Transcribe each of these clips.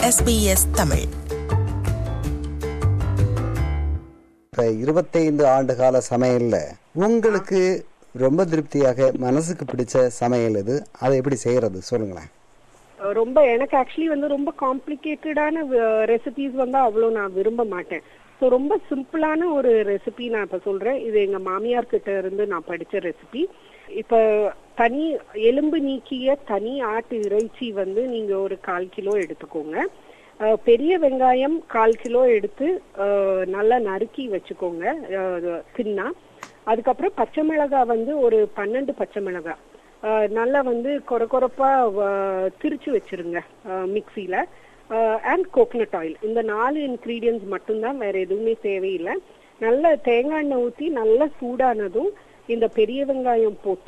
SBS Tamil இப்போ இருபத்தைந்து ஆண்டு கால சமையல்ல உங்களுக்கு ரொம்ப திருப்தியாக மனசுக்கு பிடிச்ச சமையல் எது அதை எப்படி செய்யறது சொல்லுங்களேன் ரொம்ப எனக்கு ஆக்சுவலி வந்து ரொம்ப காம்ப்ளிகேட்டடான ரெசிபிஸ் வந்து அவ்வளோ நான் விரும்ப மாட்டேன் ஸோ ரொம்ப சிம்பிளான ஒரு ரெசிபி நான் இப்போ சொல்றேன் இது எங்க மாமியார் கிட்ட இருந்து நான் படிச்ச ரெசிபி இப்போ தனி எலும்பு நீக்கிய தனி ஆட்டு இறைச்சி வந்து நீங்க ஒரு கால் கிலோ எடுத்துக்கோங்க அஹ், பெரிய வெங்காயம் கால் கிலோ எடுத்து அஹ், நல்லா நறுக்கி வச்சுக்கோங்க அஹ், தின்னா அதுக்கப்புறம் பச்சை மிளகாய் வந்து ஒரு பன்னெண்டு பச்சை மிளகாய் அஹ், நல்லா வந்து கொர கொரப்பா வ- திரிச்சு வச்சிருங்க மிக்சியில அண்ட் கோகனட் ஆயில் இந்த நாலு இன்க்ரீடியன்ஸ் மட்டும்தான் வேற எதுவுமே தேவையில்லை நல்ல தேங்காய் எண்ணெய் ஊற்றி நல்லா சூடானதும் இந்த பெரிய வெங்காயம் போட்டு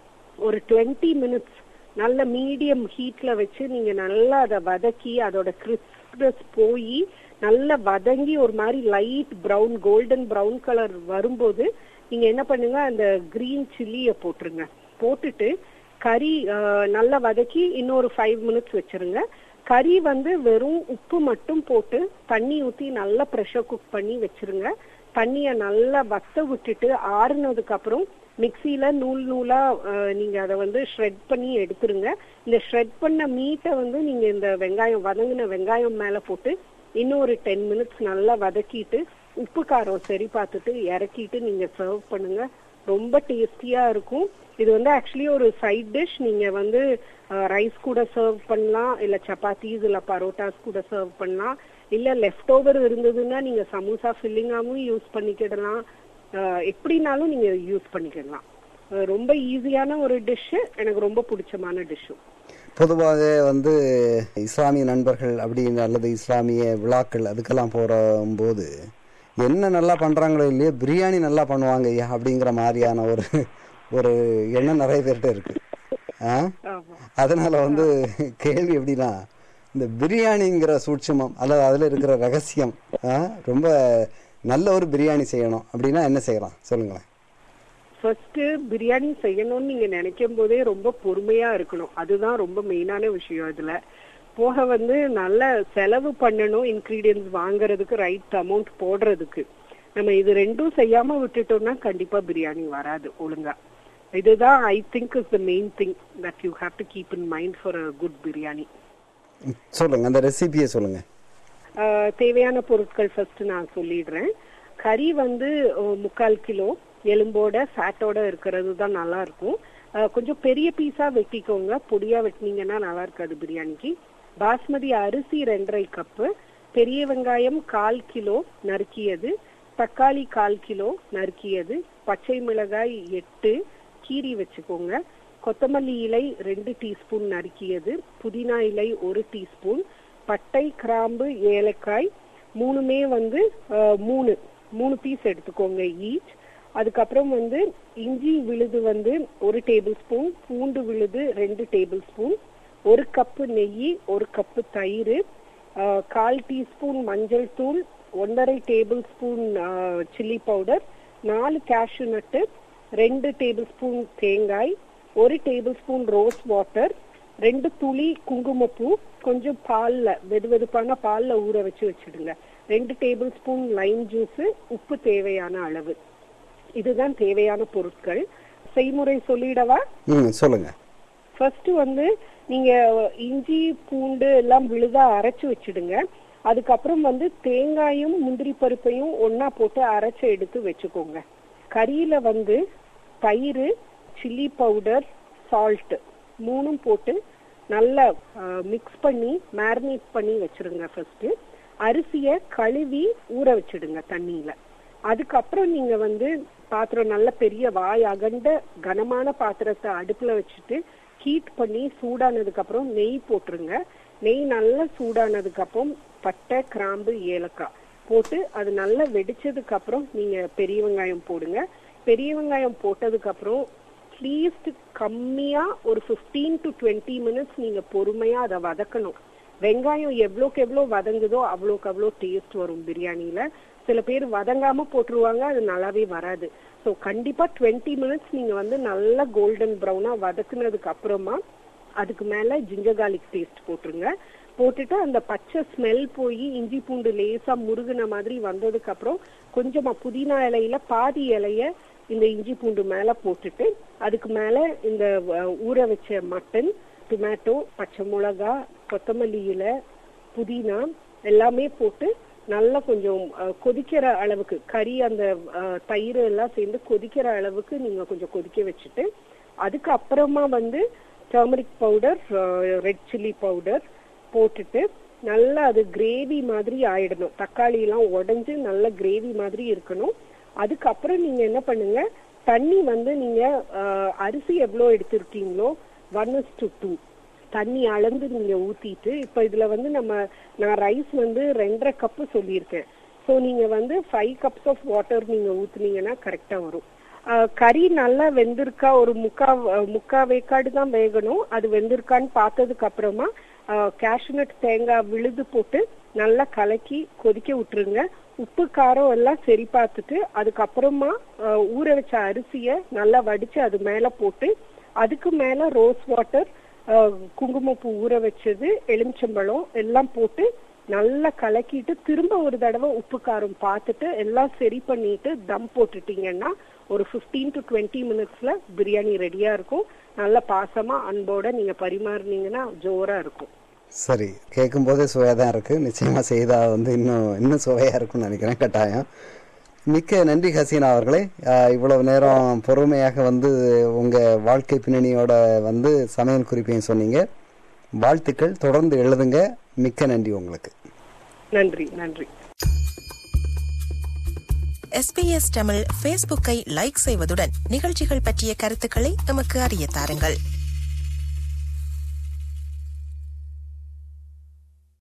ஒரு டுவெண்ட்டி மினிட்ஸ் நல்ல மீடியம் ஹீட்ல வச்சு நீங்க நல்லா அதை வதக்கி அதோட கிறிஸ்ப்னஸ் போய் நல்லா வதங்கி ஒரு மாதிரி light brown golden brown colour வரும்போது நீங்க என்ன பண்ணுங்க அந்த கிரீன் சில்லிய போட்டுருங்க போட்டுட்டு கறி அஹ், நல்லா வதக்கி இன்னொரு ஃபைவ் மினிட்ஸ் வச்சிருங்க கறி வந்து வெறும் உப்பு மட்டும் போட்டு தண்ணி ஊத்தி நல்லா ப்ரெஷர் குக் பண்ணி வச்சிருங்க தண்ணிய நல்லா வத்த விட்டுட்டு ஆறுனதுக்கு அப்புறம் மிக்சியில நூல் நூலா அஹ், நீங்க அதை வந்து ஷ்ரெட் பண்ணி எடுத்துருங்க இந்த ஷ்ரெட் பண்ண மீட்டை வந்து நீங்க இந்த வெங்காயம் வதங்கின வெங்காயம் மேல போட்டு இன்னும் ஒரு டென் மினிட்ஸ் நல்லா வதக்கிட்டு உப்பு காரம் சரி பார்த்துட்டு இறக்கிட்டு நீங்க சர்வ் பண்ணுங்க ரொம்ப டேஸ்டியா இருக்கும் இது வந்து ஆக்சுவலி ஒரு சைட் டிஷ் நீங்க வந்து ரைஸ் கூட சர்வ் பண்ணலாம் இல்ல சப்பாத்திஸ் இல்ல பரோட்டாஸ் கூட சர்வ் பண்ணலாம் இல்ல லெஃப்ட் ஓவர் இருந்ததுன்னா நீங்க சமோசா ஃபில்லிங்காவும் யூஸ் பண்ணிக்கிடலாம் அஹ், எப்படினாலும் நீங்க யூஸ் பண்ணிக்கிடலாம் அஹ், ரொம்ப ஈஸியான ஒரு டிஷ் எனக்கு ரொம்ப பிடிச்சமான டிஷ்ஷும் பொதுவாக வந்து இஸ்லாமிய நண்பர்கள் அப்படின்னு அல்லது இஸ்லாமிய விழாக்கள் அதுக்கெல்லாம் போகும்போது என்ன நல்லா பண்றாங்களோ இல்லையோ பிரியாணி நல்லா பண்ணுவாங்க ஐயா அப்படிங்கிற மாதிரியான ஒரு ஒரு எண்ணம் நிறைய பேர்கிட்ட இருக்கு ஆ ஆமா அதனால வந்து கேள்வி எப்படின்னா இந்த பிரியாணிங்கிற சூட்சுமம் அல்லது அதுல இருக்கிற ரகசியம் ஆ, ரொம்ப நல்ல ஒரு பிரியாணி செய்யணும் அப்படின்னா என்ன செய்யலாம் சொல்லுங்களேன் ஃபர்ஸ்ட் பிரியாணி செய்யணும்னு நீங்க நினைக்கும் போதே ரொம்ப பொறுமையா இருக்கணும் அதுதான் ரொம்ப மெயினான விஷயம் இதுல போக வந்து நல்ல செலவு பண்ணணும் இன்கிரீடியன்ஸ் வாங்குறதுக்கு ரைட் அமௌண்ட் போடுறதுக்கு நம்ம இது ரெண்டும் செய்யாம விட்டுட்டோம்னா கண்டிப்பா பிரியாணி வராது ஒழுங்கா இதுதான் I think is the main thing that you have to keep in mind for a good biryani hmm, சொல்லுங்க அந்த ரெசிபியை சொல்லுங்க ஆஹ் தேவையான பொருட்கள் ஃபர்ஸ்ட் நான் சொல்லிடுறேன் கறி வந்து அஹ், முக்கால் கிலோ எலும்போட ஃபேட்டோட இருக்கிறது தான் நல்லா இருக்கும் ஆஹ் கொஞ்சம் பெரிய பீஸா வெட்டிக்கோங்க பொடியா வெட்டினீங்கன்னா நல்லா இருக்காது பிரியாணிக்கு பாஸ்மதி அரிசி ரெண்டரை கப்பு பெரிய வெங்காயம் கால் கிலோ நறுக்கியது தக்காளி கால் கிலோ நறுக்கியது பச்சை மிளகாய் எட்டு கீரி வச்சுக்கோங்க கொத்தமல்லி இலை ரெண்டு டீஸ்பூன் நறுக்கியது புதினா இலை ஒரு டீஸ்பூன் பட்டை கிராம்பு ஏலக்காய் மூணுமே வந்து அஹ், மூணு மூணு பீஸ் எடுத்துக்கோங்க ஈச் அதுக்கப்புறம் வந்து இஞ்சி விழுது வந்து ஒரு டேபிள் ஸ்பூன் பூண்டு விழுது ரெண்டு டேபிள் ஸ்பூன் ஒரு கப்பு நெய் ஒரு கப்பு தயிர் அஹ், கால் டீஸ்பூன் மஞ்சள் தூள் ஒன்றரை டேபிள் ஸ்பூன் சில்லி பவுடர் நாலு கேஷ்யூ நட்டு ரெண்டு டேபிள் ஸ்பூன் தேங்காய் ஒரு டேபிள் ஸ்பூன் ரோஸ் வாட்டர் ரெண்டு துளி குங்குமப்பூ கொஞ்சம் பால்ல வெது வெதுப்பான பால்ல ஊற வச்சு வச்சிடுங்க ரெண்டு டேபிள் ஸ்பூன் லைம் ஜூஸ் உப்பு தேவையான அளவு இதுதான் தேவையான பொருட்கள் செய்முறை சொல்லிடவா ம் சொல்லுங்க ஃபர்ஸ்ட் வந்து நீங்க இஞ்சி பூண்டு எல்லாம் விழுதா அரைச்சு வச்சிடுங்க அதுக்கப்புறம் வந்து தேங்காயும் முந்திரி பருப்பையும் ஒண்ணா போட்டு அரைச்சு எடுத்து வச்சுக்கோங்க கறியில வந்து தயிர் சில்லி பவுடர் சால்ட் மூணும் போட்டு நல்லா மிக்ஸ் பண்ணி மேரினேட் பண்ணி வச்சிருங்க ஃபர்ஸ்ட் அரிசிய கழுவி ஊற வச்சிடுங்க தண்ணியில அதுக்கப்புறம் நீங்க வந்து பாத்திரம் நல்ல பெரிய வாய் அகண்ட கனமான பாத்திரத்தை அடுப்புல வச்சுட்டு ஹீட் பண்ணி சூடானதுக்கு அப்புறம் நெய் போட்டுருங்க நெய் நல்லா சூடானதுக்கு அப்புறம் பட்டை கிராம்பு ஏலக்காய் போட்டு அது நல்லா வெடிச்சதுக்கு அப்புறம் நீங்க பெரிய வெங்காயம் போடுங்க பெரிய வெங்காயம் போட்டதுக்கு அப்புறம் அட்லீஸ்ட் கம்மியா ஒரு 15 டு டுவெண்ட்டி மினிட்ஸ் நீங்க பொறுமையா அதை வதக்கணும் வெங்காயம் எவ்வளோக்கு எவ்வளோ வதங்குதோ அவ்வளோக்கு அவ்வளோ டேஸ்ட் வரும் பிரியாணியில சில பேர் வதங்காம போட்டுருவாங்க அது நல்லாவே வராது ஸோ கண்டிப்பா டுவெண்ட்டி மினிட்ஸ் நீங்க வந்து நல்லா கோல்டன் ப்ரௌனா வதக்குனதுக்கு அப்புறமா அதுக்கு மேல ஜிஞ்சர் கார்லிக் பேஸ்ட் போட்டுருங்க போட்டுட்டு அந்த பச்சை ஸ்மெல் போய் இஞ்சி பூண்டு லேசா முருகுன மாதிரி வந்ததுக்கு அப்புறம் கொஞ்சமா புதினா இலையில பாதி இலைய இந்த இஞ்சி பூண்டு மேல போட்டுட்டு அதுக்கு மேல இந்த அஹ், ஊற வச்ச மட்டன் டொமேட்டோ பச்சை மிளகா கொத்தமல்லி இலை புதினா எல்லாமே போட்டு நல்லா கொஞ்சம் அஹ், கொதிக்கிற அளவுக்கு கறி அந்த அஹ், தயிர் எல்லாம் சேர்ந்து கொதிக்கிற அளவுக்கு நீங்க கொஞ்சம் கொதிக்க வச்சுட்டு அதுக்கு அப்புறமா வந்து turmeric powder red chilli powder போட்டுட்டு நல்லா அது கிரேவி மாதிரி ஆயிடணும் தக்காளி எல்லாம் உடைஞ்சு நல்ல கிரேவி மாதிரி இருக்கணும் அதுக்கப்புறம் நீங்க என்ன பண்ணுங்க தண்ணி வந்து நீங்க அஹ், அரிசி எவ்வளவு எடுத்திருக்கீங்களோ ஒன் இஸ் டு டூ தண்ணி அளந்து நீங்க ஊத்திட்டு இப்ப இதுல வந்து நம்ம நான் ரைஸ் வந்து ரெண்டரை கப்பு சொல்லியிருக்கேன் சோ நீங்க வந்து ஃபைவ் கப்ஸ் ஆஃப் வாட்டர் நீங்க ஊத்துனீங்கன்னா கரெக்டா வரும் ஆஹ் கறி நல்லா வெந்திருக்கா ஒரு முக்கா அஹ் முக்கா வேக்காடு தான் வேகணும் அது வெந்திருக்கான்னு பார்த்ததுக்கு அப்புறமா கேஷ்நட் தேங்காய் விழுது போட்டு நல்லா கலக்கி கொதிக்க விட்டுருங்க உப்பு காரம் எல்லாம் சரி பார்த்துட்டு அதுக்கப்புறமா ஆஹ் ஊற வச்ச அரிசிய நல்லா வடிச்சு அது மேல போட்டு அதுக்கு மேல ரோஸ் வாட்டர் குங்குமப்பூ ஊற வச்சது எலுமிச்சம்பழம் எல்லாம் போட்டு நல்லா கலக்கிட்டு திரும்ப ஒரு தடவை உப்பு காரம் பார்த்துட்டு எல்லாம் சரி பண்ணிட்டு தம் போட்டுட்டீங்கன்னா ஒரு 15 டு டுவெண்ட்டி மினிட்ஸ்ல பிரியாணி ரெடியா இருக்கும் நல்ல பாசமா அன்போட நீங்க பரிமாறுனீங்கன்னா ஜோரா இருக்கும் சரி கேட்கும் போதே சுவையாக தான் இருக்குது நிச்சயமாக செய்தால் வந்து இன்னும் இன்னும் சுவையாக இருக்கும்னு நினைக்கிறேன் கட்டாயம் மிக்க நன்றி ஹசீனா அவர்களே ஆஹ் இவ்வளவு நேரம் பொறுமையாக வந்து உங்கள் வாழ்க்கை பின்னணியோட வந்து சமையல் குறிப்பையும் சொன்னீங்க வாழ்த்துக்கள் தொடர்ந்து எழுதுங்க மிக்க நன்றி உங்களுக்கு நன்றி நன்றி எஸ்பிஎஸ் தமிழ் ஃபேஸ்புக்கை லைக் செய்வதுடன் நிகழ்ச்சிகள் பற்றிய கருத்துக்களை எமக்கு அறிய தாருங்கள்